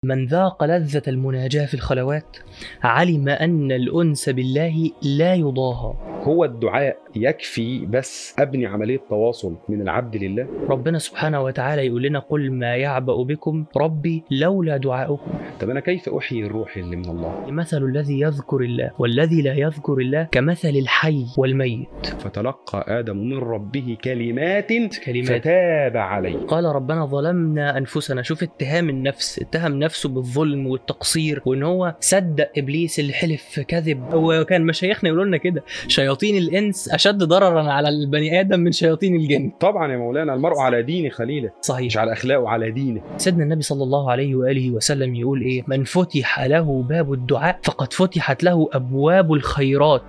من ذاق لذة المناجاة في الخلوات علم أن الأنس بالله لا يضاهى هو الدعاء يكفي بس ابني عمليه تواصل من العبد لله ربنا سبحانه وتعالى يقول لنا قل ما يعبأ بكم ربي لولا دعاؤكم طب انا كيف احيي الروح اللي من الله مثل الذي يذكر الله والذي لا يذكر الله كمثل الحي والميت فتلقى ادم من ربه كلمات كلمات فتاب عليه قال ربنا ظلمنا انفسنا شوف اتهام النفس اتهم نفسه بالظلم والتقصير وان هو صدق ابليس اللي حلف كذب وكان مشايخنا يقولوا لنا كده شياطين الانس اشد ضررا على البني ادم من شياطين الجن طبعا يا مولانا المرء على دين خليله مش صحيح على اخلاقه على دينه سيدنا النبي صلى الله عليه واله وسلم يقول ايه من فتح له باب الدعاء فقد فتحت له ابواب الخيرات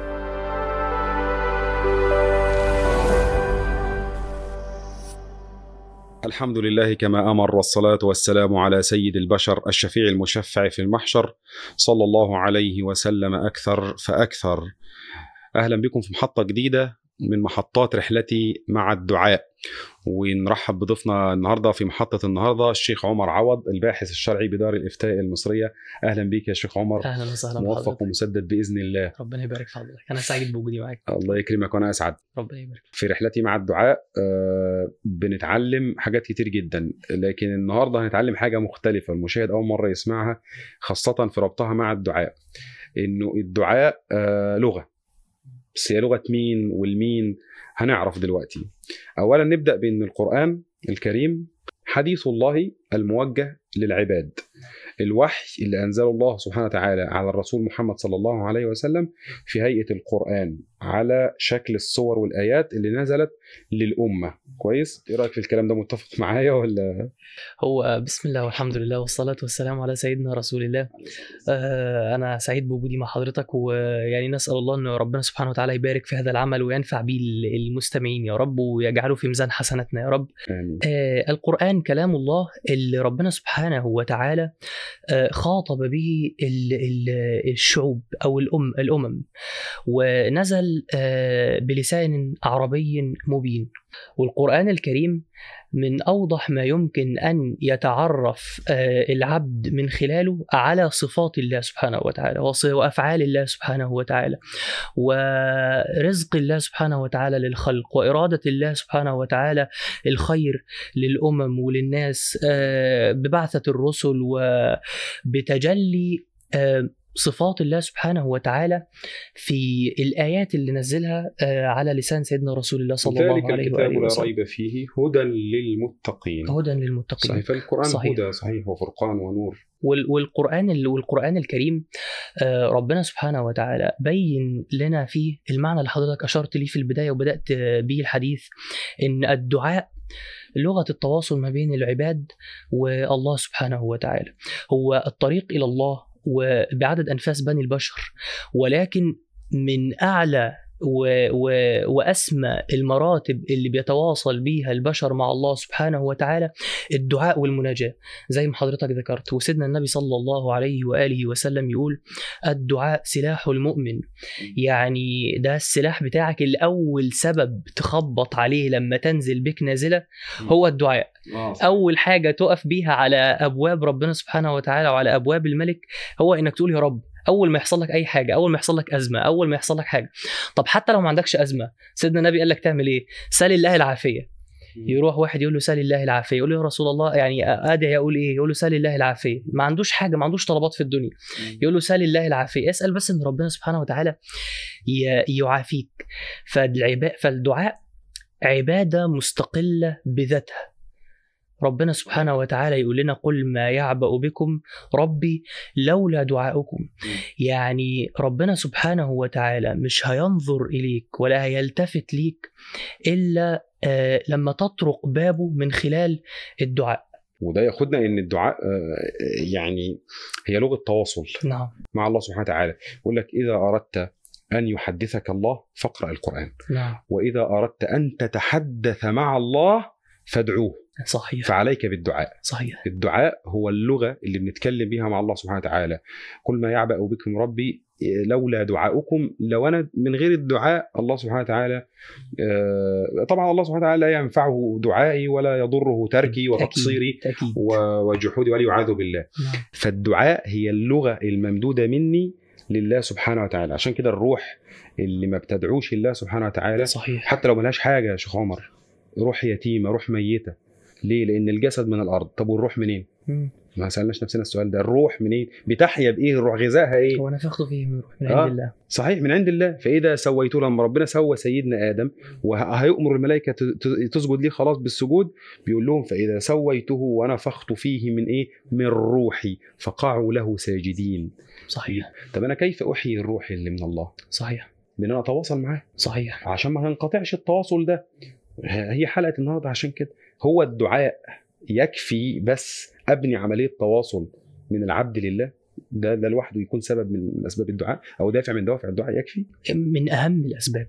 الحمد لله كما امر والصلاه والسلام على سيد البشر الشفيع المشفع في المحشر صلى الله عليه وسلم اكثر فاكثر اهلا بكم في محطه جديده من محطات رحلتي مع الدعاء ونرحب بضيفنا النهارده في محطه النهارده الشيخ عمر عوض الباحث الشرعي بدار الافتاء المصريه اهلا بك يا شيخ عمر اهلا وسهلا موفق بحضرتك ومسدد باذن الله ربنا يبارك في حضرتك انا سعيد بوجودي معاك الله يكرمك وانا اسعد ربنا يبارك في رحلتي مع الدعاء آه، بنتعلم حاجات كتير جدا لكن النهارده هنتعلم حاجه مختلفه المشاهد اول مره يسمعها خاصه في ربطها مع الدعاء انه الدعاء آه، لغه بس هي لغه مين والمين هنعرف دلوقتي اولا نبدا بان القران الكريم حديث الله الموجه للعباد الوحي اللي انزله الله سبحانه وتعالى على الرسول محمد صلى الله عليه وسلم في هيئه القران على شكل الصور والايات اللي نزلت للامه كويس ايه رايك في الكلام ده متفق معايا ولا هو بسم الله والحمد لله والصلاة والسلام على سيدنا رسول الله آه، أنا سعيد بوجودي مع حضرتك ويعني نسأل الله أن ربنا سبحانه وتعالى يبارك في هذا العمل وينفع به المستمعين يا رب ويجعله في ميزان حسناتنا يا رب يعني آه، القرآن كلام الله اللي ربنا سبحانه وتعالى آه، خاطب به ال- ال- الشعوب أو الأم الأمم ونزل آه، بلسان عربي مبين والقرآن الكريم من أوضح ما يمكن أن يتعرف آه، العبد من خلاله على صفات الله سبحانه وتعالى وص- وأفعال الله سبحانه وتعالى ورزق الله سبحانه وتعالى للخلق وإرادة الله سبحانه وتعالى الخير للأمم وللناس آه، ببعثة الرسل وبتجلي آه، صفات الله سبحانه وتعالى في الآيات اللي نزلها آه، على لسان سيدنا رسول الله صلى ذلك الله عليه الكتاب وآله لا وسلم ريب فيه هدى للمتقين هدى للمتقين صحيح فالقرآن صحيح. هدى صحيح وفرقان ونور وال- والقرآن ال- والقرآن الكريم آه، ربنا سبحانه وتعالى بين لنا فيه المعنى اللي حضرتك أشرت ليه في البداية وبدأت آه، بيه الحديث إن الدعاء لغة التواصل ما بين العباد والله سبحانه وتعالى هو الطريق إلى الله وبعدد أنفاس بني البشر ولكن من أعلى و و وأسمى المراتب اللي بيتواصل بيها البشر مع الله سبحانه وتعالى الدعاء والمناجاة زي ما حضرتك ذكرت وسيدنا النبي صلى الله عليه وآله وسلم يقول الدعاء سلاح المؤمن يعني ده السلاح بتاعك الأول سبب تخبط عليه لما تنزل بك نازلة هو الدعاء أول حاجة تقف بيها على أبواب ربنا سبحانه وتعالى وعلى أبواب الملك هو إنك تقول يا رب اول ما يحصل لك اي حاجه اول ما يحصل لك ازمه اول ما يحصل لك حاجه طب حتى لو ما عندكش ازمه سيدنا النبي قال لك تعمل ايه سال الله العافيه يروح واحد يقول له سال الله العافيه يقول له يا رسول الله يعني ادعي اقول ايه يقول له سال الله العافيه ما عندوش حاجه ما عندوش طلبات في الدنيا يقول له سال الله العافيه اسال بس ان ربنا سبحانه وتعالى ي- يعافيك فالعباء فالدعاء عباده مستقله بذاتها ربنا سبحانه وتعالى يقول لنا قل ما يعبأ بكم ربي لولا دعاؤكم يعني ربنا سبحانه وتعالى مش هينظر إليك ولا هيلتفت ليك إلا آه، لما تطرق بابه من خلال الدعاء وده ياخدنا ان الدعاء آه، يعني هي لغه تواصل نعم مع الله سبحانه وتعالى يقول لك اذا اردت ان يحدثك الله فاقرا القران نعم واذا اردت ان تتحدث مع الله فادعوه صحيح فعليك بالدعاء صحيح الدعاء هو اللغه اللي بنتكلم بيها مع الله سبحانه وتعالى كل ما يعبأ بكم ربي لولا دعاؤكم لو انا من غير الدعاء الله سبحانه وتعالى آه، طبعا الله سبحانه وتعالى لا ينفعه دعائي ولا يضره تركي وتقصيري تاكيد و- وجحودي والعياذ بالله نعم. فالدعاء هي اللغه الممدوده مني لله سبحانه وتعالى عشان كده الروح اللي ما بتدعوش الله سبحانه وتعالى صحيح حتى لو ملهاش حاجه يا شيخ عمر روح يتيمه روح ميته ليه لان الجسد من الارض طب والروح منين مم. ما سالناش نفسنا السؤال ده الروح منين بتحيا بايه الروح غذائها ايه هو نفخت فيه من روح من آه. عند الله صحيح من عند الله فاذا سويته لما ربنا سوى سيدنا ادم وهيؤمر الملائكه ت- ت- تسجد ليه خلاص بالسجود بيقول لهم فاذا سويته ونفخت فيه من ايه من روحي فقعوا له ساجدين صحيح طب انا كيف احيي الروح اللي من الله صحيح بان انا اتواصل معاه صحيح عشان ما ينقطعش التواصل ده هي حلقه النهارده عشان كده هو الدعاء يكفي بس ابني عمليه تواصل من العبد لله ده ده لوحده يكون سبب من اسباب الدعاء او دافع من دوافع الدعاء يكفي من اهم الاسباب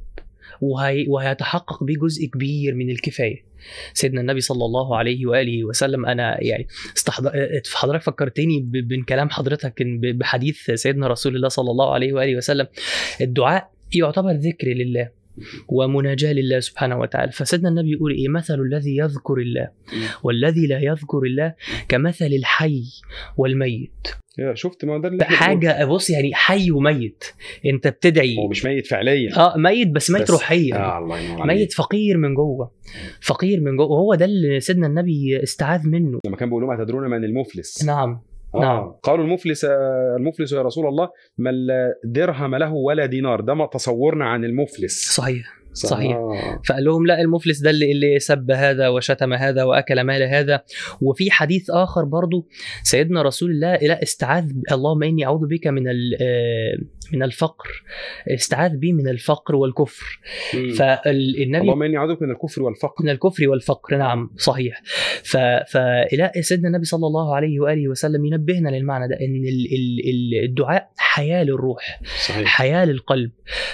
وهي وهيتحقق به جزء كبير من الكفايه سيدنا النبي صلى الله عليه واله وسلم انا يعني استحضر حضرتك فكرتني ب- من كلام حضرتك إن ب- بحديث سيدنا رسول الله صلى الله عليه واله وسلم الدعاء يعتبر ذكر لله ومناجاة لله سبحانه وتعالى فسيدنا النبي يقول إيه مثل الذي يذكر الله والذي لا يذكر الله كمثل الحي والميت يا شفت ما هو ده اللي إحنا بنقوله. حاجة بص يعني حي وميت انت بتدعي هو مش ميت فعليا اه ميت بس ميت بس- روحيا آه الله ينور عليك. ميت فقير من جوه فقير من جوه وهو ده اللي سيدنا النبي استعاذ منه لما كان بيقول لهم أتدرون من المفلس نعم آه. نعم. قالوا المفلس آه، المفلس يا رسول الله من لا درهم له ولا دينار ده ما تصورنا عن المفلس صحيح صحيح. آه. فقال لهم لا المفلس ده اللي, اللي سب هذا وشتم هذا واكل مال هذا وفي حديث اخر برضو سيدنا رسول الله لا استعاذ اللهم اني اعوذ بك من ال- آه، من الفقر استعاذ بي من الفقر والكفر مم. فالنبي اللهم اني اعوذ بك من الكفر والفقر من الكفر والفقر نعم صحيح ف... فإلى سيدنا النبي صلى الله عليه وآله وسلم ينبهنا للمعنى ده إن ال... ال... ال- الدعاء حياة للروح صحيح حياة للقلب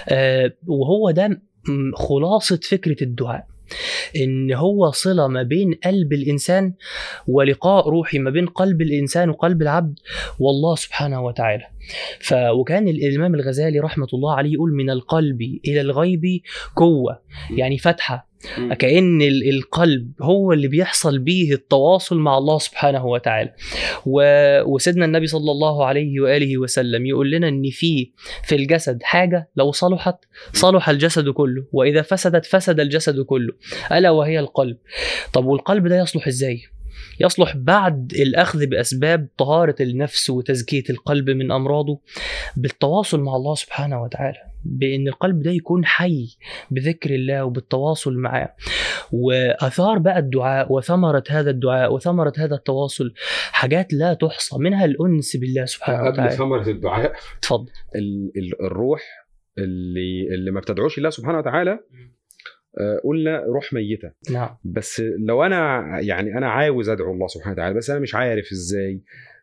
آه وهو ده م- خلاصة فكرة الدعاء ان هو صله ما بين قلب الانسان ولقاء روحي ما بين قلب الانسان وقلب العبد والله سبحانه وتعالى ف وكان الامام الغزالي رحمه الله عليه يقول من القلب الى الغيب قوه يعني فتحه مم. كأن ال- القلب هو اللي بيحصل بيه التواصل مع الله سبحانه وتعالى و... وسيدنا النبي صلى الله عليه وآله وسلم يقول لنا أن في في الجسد حاجة لو صلحت صلح الجسد كله وإذا فسدت فسد الجسد كله ألا وهي القلب طب والقلب ده يصلح إزاي؟ يصلح بعد الأخذ بأسباب طهارة النفس وتزكية القلب من أمراضه بالتواصل مع الله سبحانه وتعالى بأن القلب ده يكون حي بذكر الله وبالتواصل معاه واثار بقى الدعاء وثمره هذا الدعاء وثمره هذا التواصل حاجات لا تحصى منها الانس بالله سبحانه قبل وتعالى ثمره الدعاء اتفضل ال- ال- الروح اللي اللي ما بتدعوش الله سبحانه وتعالى آه، قلنا روح ميته نعم بس لو انا يعني انا عاوز ادعو الله سبحانه وتعالى بس انا مش عارف ازاي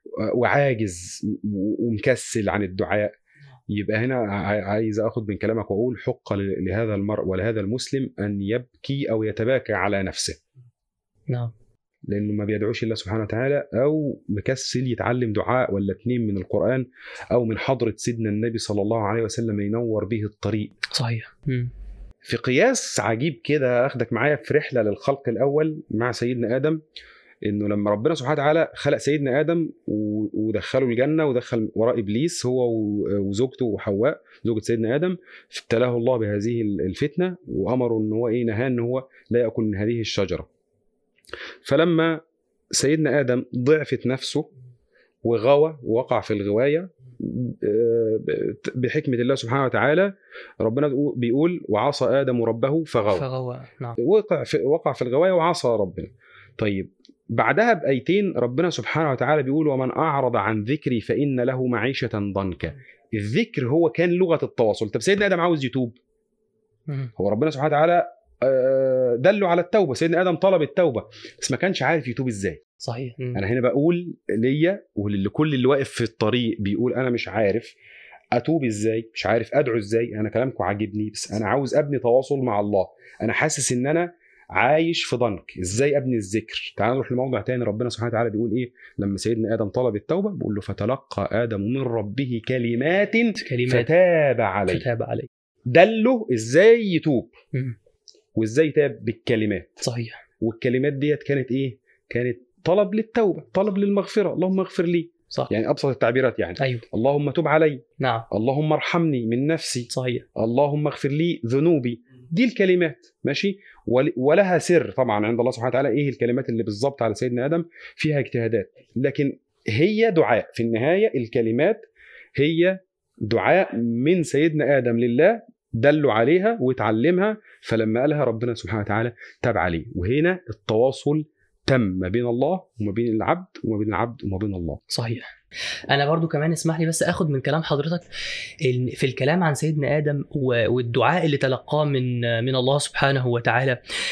وعاجز ومكسل عن الدعاء يبقى هنا ع- عايز اخد من كلامك واقول حق ل- لهذا المرء ولهذا المسلم ان يبكي او يتباكى على نفسه نعم لانه ما بيدعوش الله سبحانه وتعالى او مكسل يتعلم دعاء ولا اتنين من القران او من حضره سيدنا النبي صلى الله عليه وسلم ينور به الطريق صحيح مم. في قياس عجيب كده اخدك معايا في رحله للخلق الاول مع سيدنا ادم انه لما ربنا سبحانه وتعالى خلق سيدنا ادم و- ودخله الجنه ودخل وراء ابليس هو و- وزوجته وحواء زوجة سيدنا ادم فابتلاه الله بهذه الفتنه وامره ان هو ايه نهاه ان هو لا ياكل من هذه الشجره فلما سيدنا ادم ضعفت نفسه وغوى ووقع في الغوايه آه، بحكمه الله سبحانه وتعالى ربنا بيقول وعصى ادم ربه فغوى فغوى نعم وقع في وقع في الغوايه وعصى ربنا طيب بعدها بايتين ربنا سبحانه وتعالى بيقول ومن اعرض عن ذكري فان له معيشه ضنكا الذكر هو كان لغه التواصل طب سيدنا ادم عاوز يتوب مم. هو ربنا سبحانه وتعالى آه، دله على التوبه سيدنا ادم طلب التوبه بس ما كانش عارف يتوب ازاي صحيح مم. انا هنا بقول ليا ولكل اللي واقف في الطريق بيقول انا مش عارف اتوب ازاي مش عارف ادعو ازاي انا كلامكم عاجبني بس انا عاوز ابني تواصل مع الله انا حاسس ان انا عايش في ضنك ازاي ابني الذكر تعال نروح لموضع تاني ربنا سبحانه وتعالى بيقول ايه لما سيدنا ادم طلب التوبه بيقول له فتلقى ادم من ربه كلمات كلمات فتاب عليه فتاب عليه دله ازاي يتوب مم. وازاي تاب بالكلمات صحيح والكلمات ديت كانت ايه كانت طلب للتوبه طلب للمغفره اللهم اغفر لي صح يعني ابسط التعبيرات يعني ايوه اللهم تب علي نعم اللهم ارحمني من نفسي صحيح اللهم اغفر لي ذنوبي دي الكلمات ماشي ول- ولها سر طبعا عند الله سبحانه وتعالى ايه الكلمات اللي بالظبط على سيدنا ادم فيها اجتهادات لكن هي دعاء في النهايه الكلمات هي دعاء من سيدنا ادم لله دلوا عليها وتعلمها فلما قالها ربنا سبحانه وتعالى تاب عليه وهنا التواصل تم ما بين الله وما بين العبد وما بين العبد وما بين الله صحيح انا برضو كمان اسمح لي بس اخد من كلام حضرتك إن في الكلام عن سيدنا ادم و- والدعاء اللي تلقاه من من الله سبحانه وتعالى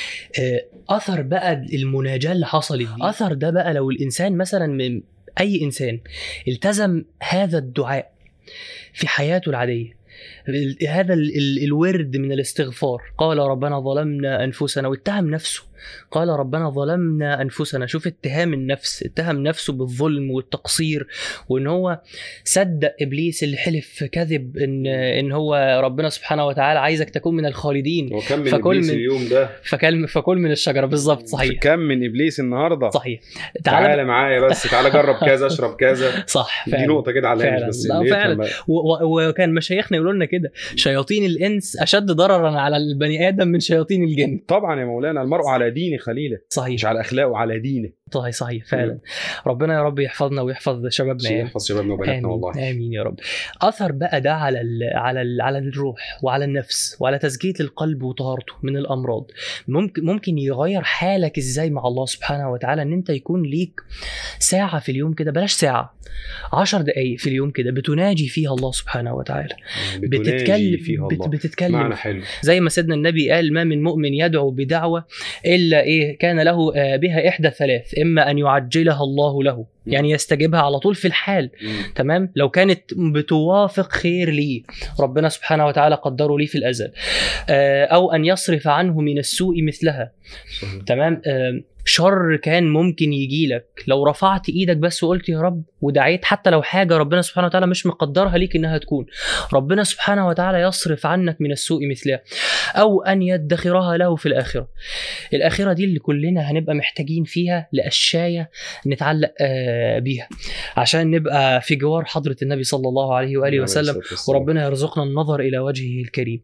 آه، اثر بقى المناجاه اللي حصلت دي اثر ده بقى لو الانسان مثلا من اي انسان التزم هذا الدعاء في حياته العاديه ال- هذا ال- ال- الورد من الاستغفار قال ربنا ظلمنا انفسنا واتهم نفسه قال ربنا ظلمنا انفسنا شوف اتهام النفس اتهم نفسه بالظلم والتقصير وان هو صدق ابليس اللي حلف كذب ان ان هو ربنا سبحانه وتعالى عايزك تكون من الخالدين هو كم من فكل ابليس من- اليوم ده فكل فكل من الشجره بالظبط صحيح كم من ابليس النهارده صحيح تعالى تعالى معايا بس تعالى جرب كذا اشرب كذا صح دي فعلا نقطه كده على الهامش فعلا. بس لا، اللي فعلا. يفهم بقى. و- و- وكان مشايخنا يقولوا لنا كده شياطين الانس اشد ضررا على البني ادم من شياطين الجن طبعا يا مولانا المرء على دين خليله مش صحيح على اخلاقه على دينه صحيح صحيح فعلا ربنا يا رب يحفظنا ويحفظ شبابنا يعني يحفظ شبابنا وبناتنا آمين والله آمين يا رب أثر بقى ده على ال على ال على الروح وعلى النفس وعلى تزكية القلب وطهارته من الأمراض ممكن ممكن يغير حالك إزاي مع الله سبحانه وتعالى إن أنت يكون ليك ساعة في اليوم كده بلاش ساعة عشر دقايق في اليوم كده بتناجي فيها الله سبحانه وتعالى بتناجي بتتكلم فيها بت الله بتتكلم معنى حلو زي ما سيدنا النبي قال ما من مؤمن يدعو بدعوة إلا إيه كان له آه، بها إحدى ثلاث إما أن يعجلها الله له يعني يستجيبها على طول في الحال مم. تمام لو كانت بتوافق خير لي ربنا سبحانه وتعالى قدره لي في الازل آه، او ان يصرف عنه من السوء مثلها صحيح. تمام آه، شر كان ممكن يجي لك لو رفعت ايدك بس وقلت يا رب ودعيت حتى لو حاجه ربنا سبحانه وتعالى مش مقدرها ليك انها تكون ربنا سبحانه وتعالى يصرف عنك من السوء مثلها او ان يدخرها له في الاخره الاخره دي اللي كلنا هنبقى محتاجين فيها لاشياء نتعلق آه، بيها عشان نبقى في جوار حضره النبي صلى الله عليه واله وسلم وربنا يرزقنا النظر الى وجهه الكريم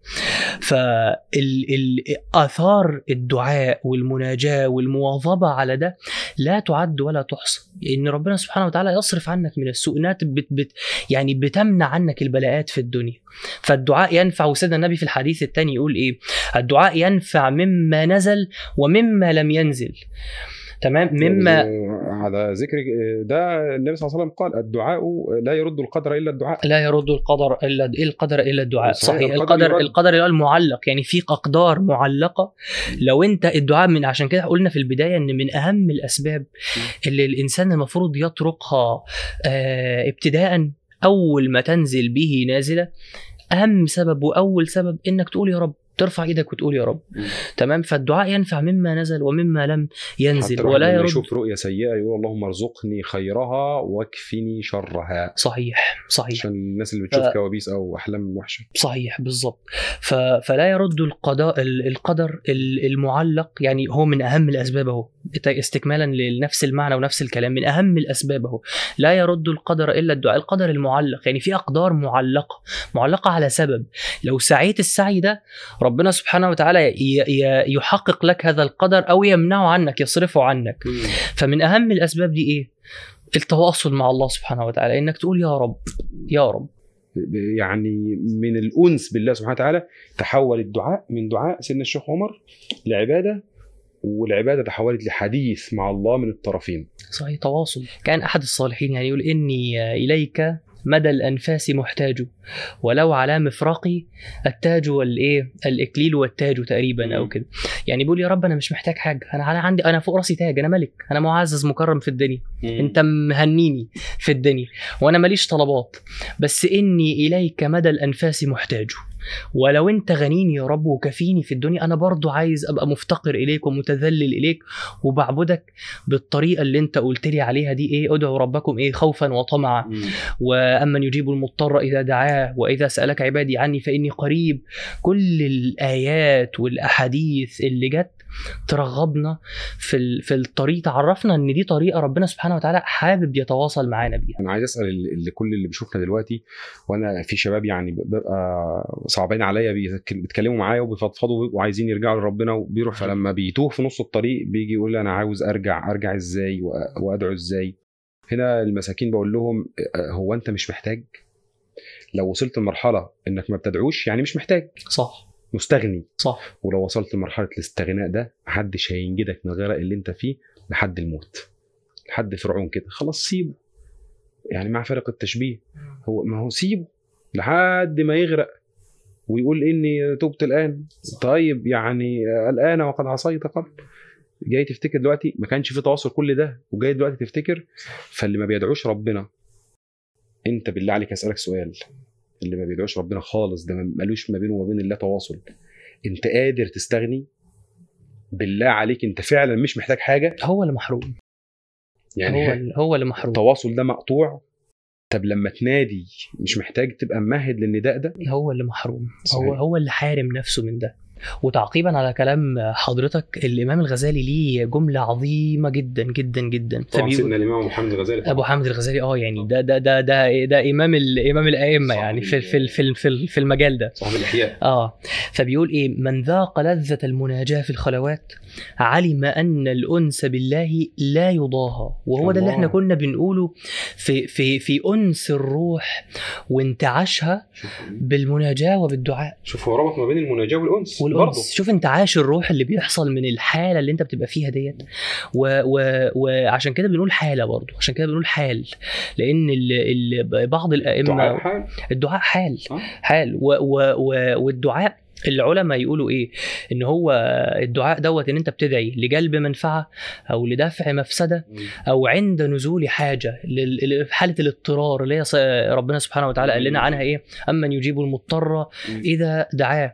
فاثار الدعاء والمناجاه والمواظبه على ده لا تعد ولا تحصى ان ربنا سبحانه وتعالى يصرف عنك من السوء انها بت بت يعني بتمنع عنك البلاءات في الدنيا فالدعاء ينفع وسيدنا النبي في الحديث الثاني يقول ايه الدعاء ينفع مما نزل ومما لم ينزل تمام مما على ذكر ده النبي صلى الله عليه وسلم قال الدعاء لا يرد القدر الا الدعاء لا يرد القدر الا القدر الا الدعاء صحيح، صحيح القدر القدر يرد. القدر اللي هو المعلق يعني في اقدار معلقه لو انت الدعاء من عشان كده قلنا في البدايه ان من اهم الاسباب اللي الانسان المفروض يطرقها آه، ابتداء اول ما تنزل به نازله اهم سبب واول سبب انك تقول يا رب ترفع ايدك وتقول يا رب مم. تمام فالدعاء ينفع مما نزل ومما لم حتى ينزل الواحد ولا لما يرد يشوف رؤيه سيئه يقول اللهم ارزقني خيرها واكفني شرها صحيح صحيح عشان الناس اللي بتشوف ف- كوابيس او احلام وحشه صحيح بالضبط ف... فلا يرد القضاء ال- القدر ال- المعلق يعني هو من اهم الاسباب اهو ات- استكمالا لنفس المعنى ونفس الكلام من اهم الاسباب اهو لا يرد القدر الا الدعاء القدر المعلق يعني في اقدار معلقه معلقه على سبب لو سعيت السعي ده ربنا سبحانه وتعالى ي... ي... يحقق لك هذا القدر او يمنعه عنك يصرفه عنك فمن اهم الاسباب دي ايه التواصل مع الله سبحانه وتعالى انك تقول يا رب يا رب يعني من الانس بالله سبحانه وتعالى تحول الدعاء من دعاء سيدنا الشيخ عمر لعباده والعباده تحولت لحديث مع الله من الطرفين صحيح تواصل كان احد الصالحين يعني يقول اني اليك مدى الانفاس محتاج ولو على مفرقي التاج والايه الاكليل والتاج تقريبا او مم. كده يعني بيقول يا رب انا مش محتاج حاجه انا انا عندي انا فوق راسي تاج انا ملك انا معزز مكرم في الدنيا انت مهنيني في الدنيا وانا ماليش طلبات بس اني اليك مدى الانفاس محتاج ولو انت غنيني يا رب وكفيني في الدنيا انا برضو عايز ابقى مفتقر اليك ومتذلل اليك وبعبدك بالطريقه اللي انت قلت لي عليها دي ايه ادعوا ربكم ايه خوفا وطمعا مم. وأمن يجيب المضطر إذا دعاه وإذا سألك عبادي عني فإني قريب كل الآيات والأحاديث اللي جت ترغبنا في ال- في الطريق تعرفنا ان دي طريقه ربنا سبحانه وتعالى حابب يتواصل معانا بيها انا عايز اسال ال- اللي كل اللي بيشوفنا دلوقتي وانا في شباب يعني ببقى صعبين عليا بيتك- بيتكلموا معايا وبيفضفضوا وعايزين يرجعوا لربنا وبيروح فلما بيتوه في نص الطريق بيجي يقول لي انا عاوز ارجع ارجع ازاي وأ- وادعو ازاي هنا المساكين بقول لهم أه، هو انت مش محتاج لو وصلت لمرحله انك ما بتدعوش يعني مش محتاج صح مستغني صح ولو وصلت لمرحله الاستغناء ده محدش هينجدك من الغرق اللي انت فيه لحد الموت لحد فرعون كده خلاص سيبه يعني مع فرق التشبيه هو ما هو سيبه لحد ما يغرق ويقول اني تبت الان طيب يعني الان وقد عصيت قبل جاي تفتكر دلوقتي ما كانش في تواصل كل ده وجاي دلوقتي تفتكر فاللي ما بيدعوش ربنا انت بالله عليك اسالك سؤال اللي ما بيدعوش ربنا خالص ده ملوش ما بينه وما بين الله تواصل انت قادر تستغني بالله عليك انت فعلا مش محتاج حاجه هو اللي محروم يعني هو اللي- هو اللي محروم التواصل ده مقطوع طب لما تنادي مش محتاج تبقى ممهد للنداء ده هو اللي محروم صحيح. هو هو اللي حارم نفسه من ده وتعقيبا على كلام حضرتك الامام الغزالي ليه جمله عظيمه جدا جدا جدا فبيقول- الامام محمد الغزالي ابو حامد الغزالي اه يعني ده ده ده ده, ده امام ال- امام الائمه صح. يعني في في في في, في المجال ده صاحب الاحياء اه فبيقول ايه من ذاق لذة المناجاة في الخلوات علم ان الانس بالله لا يضاهى وهو ده اللي الله. احنا كنا بنقوله في في في انس الروح وانتعاشها بالمناجاة وبالدعاء شوف هو ربط ما بين المناجاه والانس والانس شوف انتعاش الروح اللي بيحصل من الحاله اللي انت بتبقى فيها ديت و و وعشان كده بنقول حاله برضه عشان كده بنقول حال لان ال ال بعض الائمه حال الدعاء حال آه. حال و و و والدعاء العلماء يقولوا ايه ان هو الدعاء دوت ان انت بتدعي لجلب منفعه او لدفع مفسده او عند نزول حاجه لل- في حاله الاضطرار اللي هي ص- ربنا سبحانه وتعالى قال لنا عنها ايه امن يجيب المضطر اذا دعاه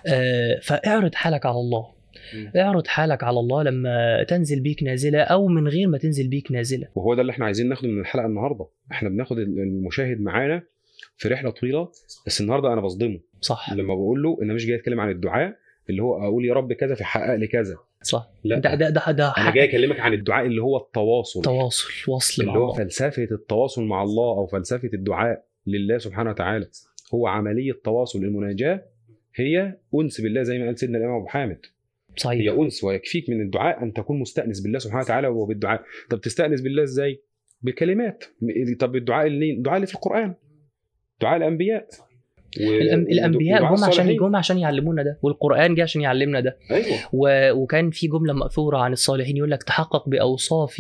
آه، فاعرض حالك على الله اعرض حالك على الله لما تنزل بيك نازله او من غير ما تنزل بيك نازله وهو ده اللي احنا عايزين ناخده من الحلقه النهارده احنا بناخد المشاهد معانا في رحله طويله بس النهارده انا بصدمه صح لما بقول له انا مش جاي اتكلم عن الدعاء اللي هو اقول يا رب كذا فحقق لي كذا صح لا ده ده ده, ده انا حق جاي اكلمك عن الدعاء اللي هو التواصل تواصل وصل مع اللي هو الله فلسفه التواصل مع الله او فلسفه الدعاء لله سبحانه وتعالى هو عمليه تواصل المناجاه هي انس بالله زي ما قال سيدنا الامام ابو حامد صحيح هي انس ويكفيك من الدعاء ان تكون مستانس بالله سبحانه وتعالى وبالدعاء طب تستانس بالله ازاي بكلمات طب الدعاء اللي الدعاء اللي في القران دعاء الانبياء و- الأم- الانبياء ودعاء جم عشان الصالحين. جم عشان يعلمونا ده والقران جه عشان يعلمنا ده ايوه و... وكان في جمله ماثوره عن الصالحين يقول لك تحقق باوصاف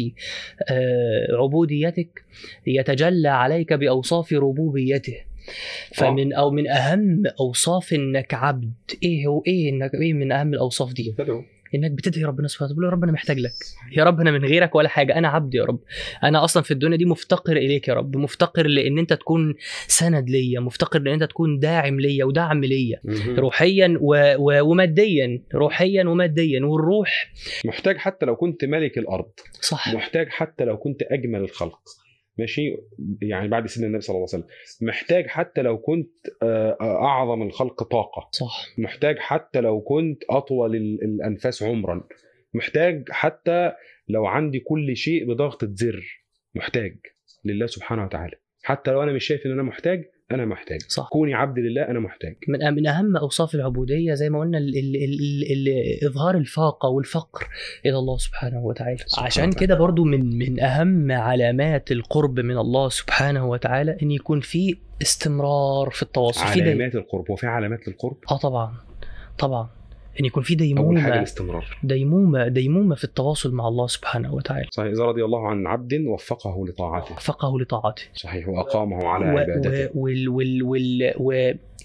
آه، عبوديتك يتجلى عليك باوصاف ربوبيته فمن او من اهم اوصاف انك عبد ايه هو ايه انك ايه من اهم الاوصاف دي تدعو انك بتدعي ربنا سبحانه وتعالى تقول له يا رب انا محتاج لك يا رب انا من غيرك ولا حاجه انا عبد يا رب انا اصلا في الدنيا دي مفتقر اليك يا رب مفتقر لان انت تكون سند ليا مفتقر لان انت تكون داعم ليا ودعم ليا مهم. روحيا و... و... وماديا روحيا وماديا والروح محتاج حتى لو كنت ملك الارض صح محتاج حتى لو كنت اجمل الخلق ماشي يعني بعد سيدنا النبي صلى الله عليه وسلم محتاج حتى لو كنت آه، آه، اعظم الخلق طاقه صح محتاج حتى لو كنت اطول ال- الانفاس عمرا محتاج حتى لو عندي كل شيء بضغطه زر محتاج لله سبحانه وتعالى حتى لو انا مش شايف ان انا محتاج انا محتاج صح كوني عبد لله انا محتاج من من اهم اوصاف العبوديه زي ما قلنا ال ال ال ال اظهار الفاقه والفقر الى الله سبحانه وتعالى سبحانه عشان وتعالى. كده برضو من من اهم علامات القرب من الله سبحانه وتعالى ان يكون في استمرار في التواصل في دي... علامات القرب هو في علامات للقرب اه طبعا طبعا ان يكون في اول حاجه ديمومه الاستمرار ديمومه ديمومه في التواصل مع الله سبحانه وتعالى صحيح اذا رضي الله عن عبد وفقه لطاعته فقه لطاعته صحيح واقامه على و- عبادته و- وال وال وال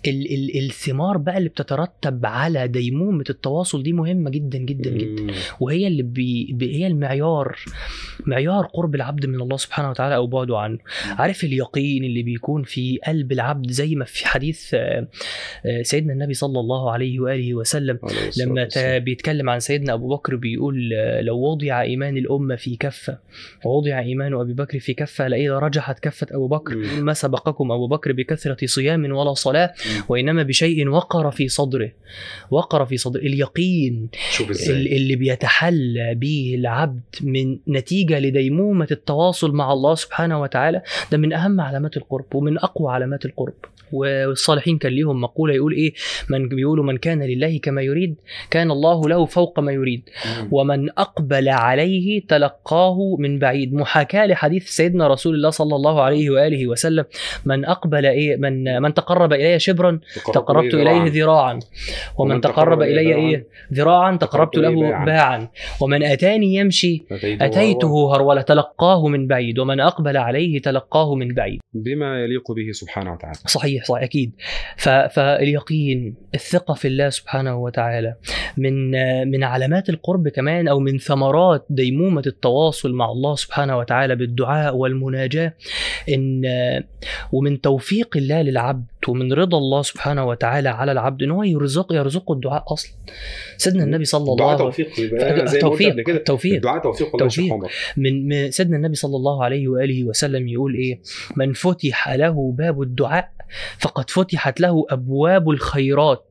ال ال الثمار بقى اللي بتترتب على ديمومه التواصل دي مهمه جدا جدا جدا مم. وهي اللي بي بي- هي المعيار معيار قرب العبد من الله سبحانه وتعالى او بعده عنه عارف اليقين اللي بيكون في قلب العبد زي ما في حديث آه، آه، سيدنا النبي صلى الله عليه واله وسلم عليه الصلاة لما والسلام. تا- بيتكلم عن سيدنا ابو بكر بيقول آه، لو وضع ايمان الامه في كفه ووضع ايمان ابي بكر في كفه لاذا رجحت كفه ابو بكر مم. ما سبقكم ابو بكر بكثره صيام ولا صلاه مم. وانما بشيء وقر في صدره وقر في صدره اليقين شوف ال- ازاي اللي بيتحلى به العبد من نتيجة لديمومة التواصل مع الله سبحانه وتعالى ده من أهم علامات القرب ومن أقوى علامات القرب والصالحين كان ليهم مقولة يقول إيه من بيقولوا من كان لله كما يريد كان الله له فوق ما يريد مم. ومن أقبل عليه تلقاه من بعيد محاكاة لحديث سيدنا رسول الله صلى الله عليه وآله وسلم من أقبل إيه من من تقرب إلي شبرا تقربت إليه ذراعا ومن تقرب إلي إيه ذراعا تقربت له باعا. باعا ومن أتاني يمشي أتيته هرولة تلقاه من بعيد ومن أقبل عليه تلقاه من بعيد بما يليق به سبحانه وتعالى صحيح صحيح أكيد ف- فاليقين الثقة في الله سبحانه وتعالى من من علامات القرب كمان أو من ثمرات ديمومة التواصل مع الله سبحانه وتعالى بالدعاء والمناجاة إن ومن توفيق الله للعبد ومن رضا الله سبحانه وتعالى على العبد إن هو يرزق يرزقه الدعاء أصلا سيدنا النبي صلى الله الدعاء عليه توفيق يبقى أنا زي ما قلت توفيق قبل كده توفيق الدعاء توفيق والله يا شيخ توفيق. عمر من من سيدنا النبي صلى الله عليه واله وسلم يقول ايه من فتح له باب الدعاء فقد فتحت له ابواب الخيرات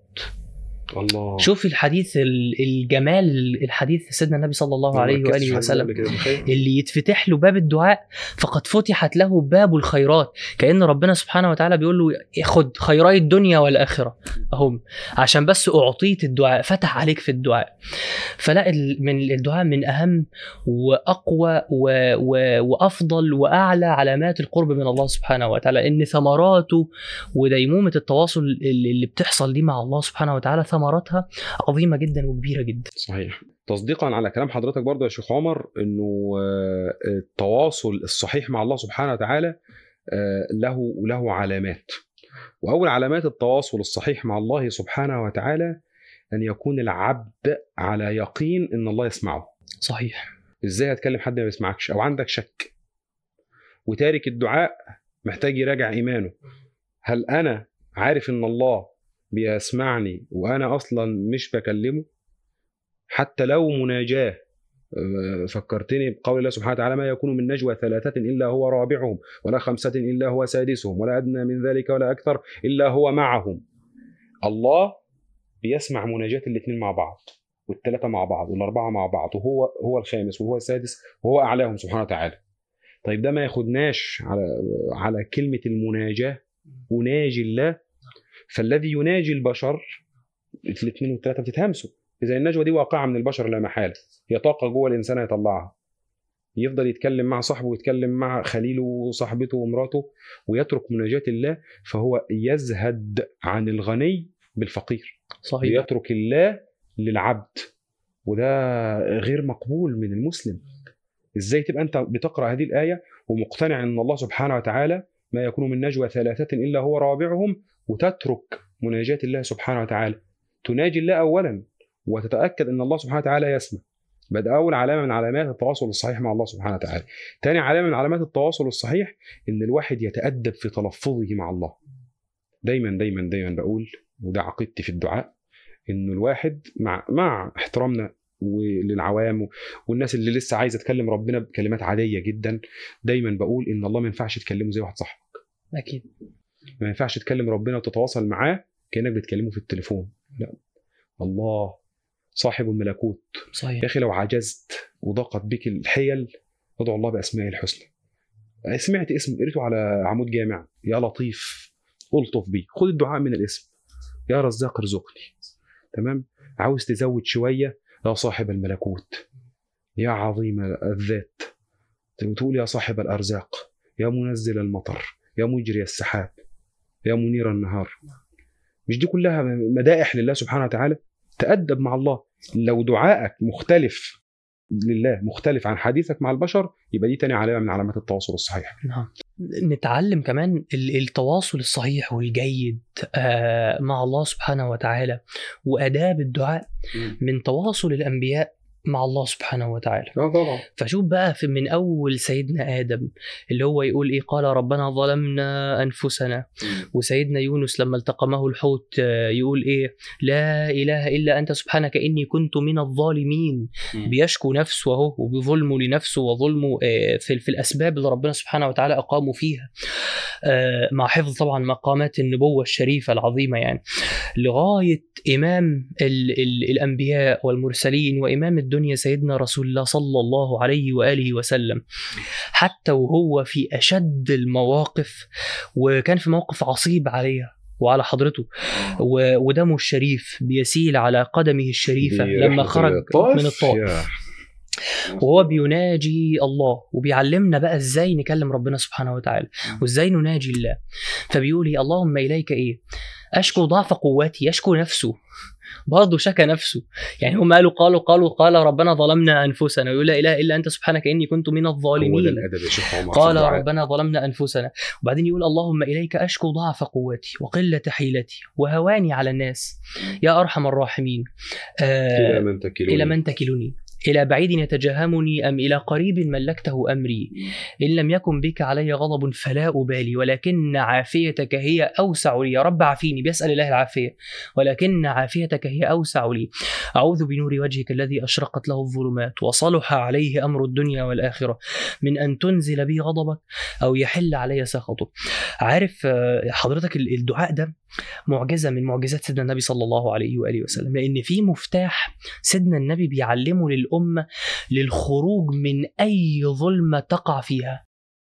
الله شوف الحديث ال- الجمال الحديث سيدنا النبي صلى الله ما عليه ركزتش واله على وسلم قبل كده، متخيل؟ اللي يتفتح له باب الدعاء فقد فتحت له باب الخيرات كأن ربنا سبحانه وتعالى بيقول له خد خيراي الدنيا والآخرة أهم عشان بس أعطيت الدعاء فتح عليك في الدعاء فلا ال- من الدعاء من أهم وأقوى و و وأفضل وأعلى علامات القرب من الله سبحانه وتعالى إن ثمراته وديمومة التواصل اللي اللي بتحصل دي مع الله سبحانه وتعالى ثمراتها عظيمة جدا وكبيرة جدا صحيح تصديقا على كلام حضرتك برضه يا شيخ عمر انه آه، التواصل الصحيح مع الله سبحانه وتعالى آه، له له علامات واول علامات التواصل الصحيح مع الله سبحانه وتعالى ان يكون العبد على يقين ان الله يسمعه صحيح ازاي هتكلم حد ما بيسمعكش او عندك شك وتارك الدعاء محتاج يراجع ايمانه هل انا عارف ان الله بيسمعني وانا اصلا مش بكلمه حتى لو مناجاه أه، فكرتني بقول الله سبحانه وتعالى ما يكون من نجوى ثلاثة إلا هو رابعهم ولا خمسة إلا هو سادسهم ولا أدنى من ذلك ولا أكثر إلا هو معهم الله بيسمع مناجاة الاثنين مع بعض والثلاثة مع بعض والأربعة مع بعض وهو هو الخامس وهو السادس وهو أعلاهم سبحانه وتعالى طيب ده ما ياخدناش على على كلمة المناجاة أناجي الله فالذي يناجي البشر الاثنين والثلاثة بتتهمسوا إذا النجوى دي واقعة من البشر لا محالة هي طاقة جوه الإنسان هيطلعها يفضل يتكلم مع صاحبه ويتكلم مع خليله وصاحبته ومراته ويترك مناجاة الله فهو يزهد عن الغني بالفقير صحيح يترك الله للعبد وده غير مقبول من المسلم ازاي تبقى انت بتقرا هذه الايه ومقتنع ان الله سبحانه وتعالى ما يكون من نجوى ثلاثه الا هو رابعهم وتترك مناجاه الله سبحانه وتعالى تناجي الله اولا وتتاكد ان الله سبحانه وتعالى يسمع بدأ أول علامة من علامات التواصل الصحيح مع الله سبحانه وتعالى تاني علامة من علامات التواصل الصحيح إن الواحد يتأدب في تلفظه مع الله دايما دايما دايما بقول وده عقيدتي في الدعاء إنه الواحد مع مع احترامنا وللعوام والناس اللي لسه عايزه تكلم ربنا بكلمات عاديه جدا دايما بقول ان الله ما ينفعش تكلمه زي واحد صاحبك أكيد ما ينفعش تكلم ربنا وتتواصل معاه كانك بتكلمه في التليفون لا الله صاحب الملكوت يا صحيح اخي لو عجزت وضاقت بك الحيل ادعو الله باسمائه الحسنى سمعت اسم قريته على عمود جامع يا لطيف الطف بيه خد الدعاء من الاسم يا رزاق ارزقني تمام عاوز تزود شويه يا صاحب الملكوت يا عظيم الذات وتقول يا صاحب الارزاق يا منزل المطر يا مجري السحاب يا منير النهار مش دي كلها مدائح لله سبحانه وتعالى تأدب مع الله لو دعائك مختلف لله مختلف عن حديثك مع البشر يبقى دي تاني علامه من علامات التواصل الصحيح نعم نتعلم كمان ال- التواصل الصحيح والجيد آه، مع الله سبحانه وتعالى وآداب الدعاء من تواصل الأنبياء مع الله سبحانه وتعالى اه طبعا فشوف بقى في من أول سيدنا آدم اللي هو يقول إيه قال ربنا ظلمنا أنفسنا وسيدنا يونس لما التقمه الحوت آه، يقول إيه لا إله إلا أنت سبحانك إني كنت من الظالمين بيشكو نفسه اهو وبظلمه لنفسه وظلمه آه، في في الاسباب اللي ربنا سبحانه وتعالى اقامه فيها آه، مع حفظ طبعا مقامات النبوه الشريفه العظيمه يعني لغايه امام ال ال الانبياء والمرسلين وامام الدنيا سيدنا رسول الله صلى الله عليه واله وسلم حتى وهو في اشد المواقف وكان في موقف عصيب عليها وعلى حضرته و- ودمه الشريف بيسيل على قدمه الشريفه دي لما رحلة خرج الطائف. من الطائف يا. وهو بيناجي الله وبيعلمنا بقى ازاي نكلم ربنا سبحانه وتعالى وازاي نناجي الله فبيقول إيه اللهم اليك ايه اشكو ضعف قوتي يشكو نفسه برضه شكى نفسه يعني هم قالوا قالوا قالوا قال ربنا ظلمنا انفسنا ويقول لا اله الا انت سبحانك اني كنت من هو ده الظالمين الادب يا شيخ عمر في قال الدعاء. ربنا ظلمنا انفسنا وبعدين يقول اللهم اليك اشكو ضعف قوتي وقله حيلتي وهواني على الناس يا ارحم الراحمين آه الى من تكلوني إلى من تكلني إلى بعيد يتجهمني أم إلى قريب ملكته أمري إن لم يكن بك علي غضب فلا أبالي ولكن عافيتك هي أوسع لي يا رب عافيني بيسأل الله العافية ولكن عافيتك هي أوسع لي أعوذ بنور وجهك الذي أشرقت له الظلمات وصلح عليه أمر الدنيا والآخرة من أن تنزل بي غضبك أو يحل علي سخطك عارف آه، حضرتك ال- الدعاء ده معجزة من معجزات سيدنا النبي صلى الله عليه وآله وسلم لأن في مفتاح سيدنا النبي بيعلمه للأمة للخروج من أي ظلمة تقع فيها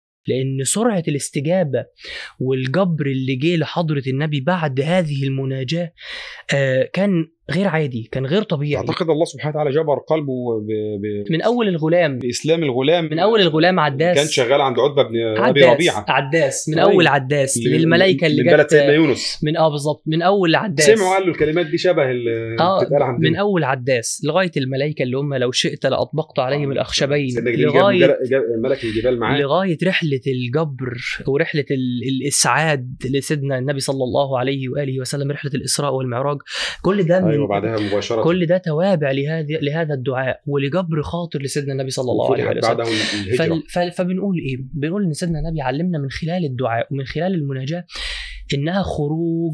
لأن سرعة الاستجابة والجبر اللي جه لحضرة النبي بعد هذه المناجاة آه، كان غير عادي كان غير طبيعي اعتقد الله سبحانه وتعالى جبر قلبه ب... ب... من أول الغلام باسلام الغلام من أول الغلام عداس كان شغال عند عتبه بن ابي عداس ربيعه عداس من طيب. أول عداس ل- للملائكة اللي من بلد جت سيدنا يونس من اه بالظبط من أول عداس سمعوا قال له الكلمات دي شبه اللي اه بتتقال عندنا من اول عداس لغايه الملائكه اللي هم لو شئت لاطبقت عليهم الاخشبين سيدنا جبريل جاب لغايه جل- جاب ملك الجبال معاه لغايه رحله الجبر ورحله ال- الاسعاد لسيدنا النبي صلى الله عليه واله وسلم رحله الاسراء والمعراج كل ده من ايوه بعدها مباشره كل ده توابع لهذا لهذا الدعاء ولجبر خاطر لسيدنا النبي صلى الله عليه وفتحت وآله وسلم بعده الهجره فال... فال... فبنقول ايه؟ بنقول ان سيدنا النبي علمنا من خلال الدعاء ومن خلال المناجاه انها خروج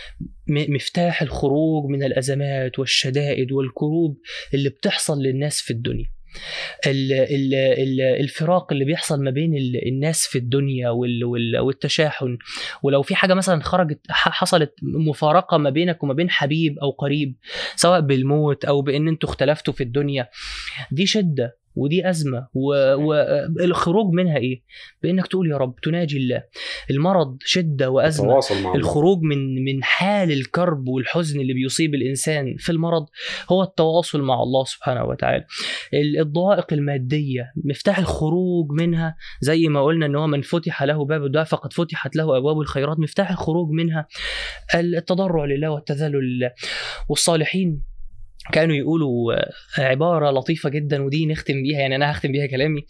م... مفتاح الخروج من الازمات والشدائد والكروب اللي بتحصل للناس في الدنيا. ال... ال... ال... الفراق اللي بيحصل ما بين ال... الناس في الدنيا وال... وال... والتشاحن ولو في حاجه مثلا خرجت ح- حصلت مفارقه ما بينك وما بين حبيب او قريب سواء بالموت او بان انتوا اختلفتوا في الدنيا دي شده ودي ازمه والخروج منها ايه؟ بانك تقول يا رب تناجي الله المرض شده وازمه تواصل مع الله الخروج من من حال الكرب والحزن اللي بيصيب الانسان في المرض هو التواصل مع الله سبحانه وتعالى ال- الضوائق الماديه مفتاح الخروج منها زي ما قلنا ان هو من فتح له باب الدعاء فقد فتحت له ابواب الخيرات مفتاح الخروج منها التضرع لله والتذلل لله والصالحين كانوا يقولوا آه، عبارة لطيفة جدا ودي نختم بيها يعني أنا هختم بيها كلامي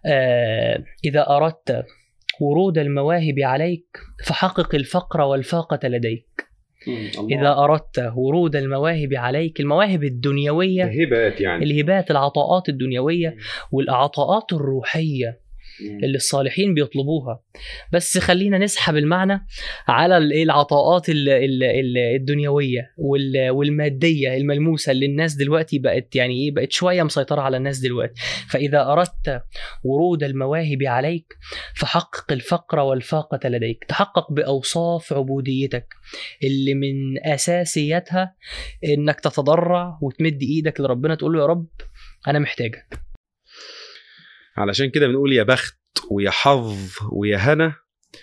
آه، إذا أردت ورود المواهب عليك فحقق الفقر والفاقة لديك إذا أردت ورود المواهب عليك المواهب الدنيوية هبات يعني الهبات العطاءات الدنيوية والعطاءات الروحية اللي الصالحين بيطلبوها بس خلينا نسحب المعنى على ال- إيه العطاءات ال- ال- ال- الدنيويه وال- والماديه الملموسه اللي الناس دلوقتي بقت يعني ايه بقت شويه مسيطره على الناس دلوقتي فاذا اردت ورود المواهب عليك فحقق الفقر والفاقه لديك تحقق باوصاف عبوديتك اللي من اساسياتها انك تتضرع وتمد ايدك لربنا تقول له يا رب انا محتاجك علشان كده بنقول يا بخت ويا حظ ويا هنا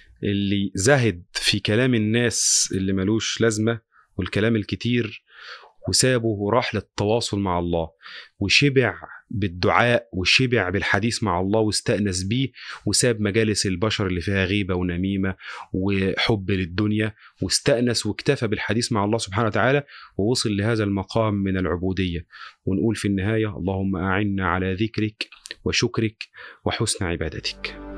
اللي زهد في كلام الناس اللي ملوش لازمه والكلام الكتير وسابه وراح للتواصل مع الله وشبع بالدعاء وشبع بالحديث مع الله واستأنس بيه وساب مجالس البشر اللي فيها غيبة ونميمة وحب للدنيا واستأنس واكتفى بالحديث مع الله سبحانه وتعالى ووصل لهذا المقام من العبودية ونقول في النهاية اللهم أعنا على ذكرك وشكرك وحسن عبادتك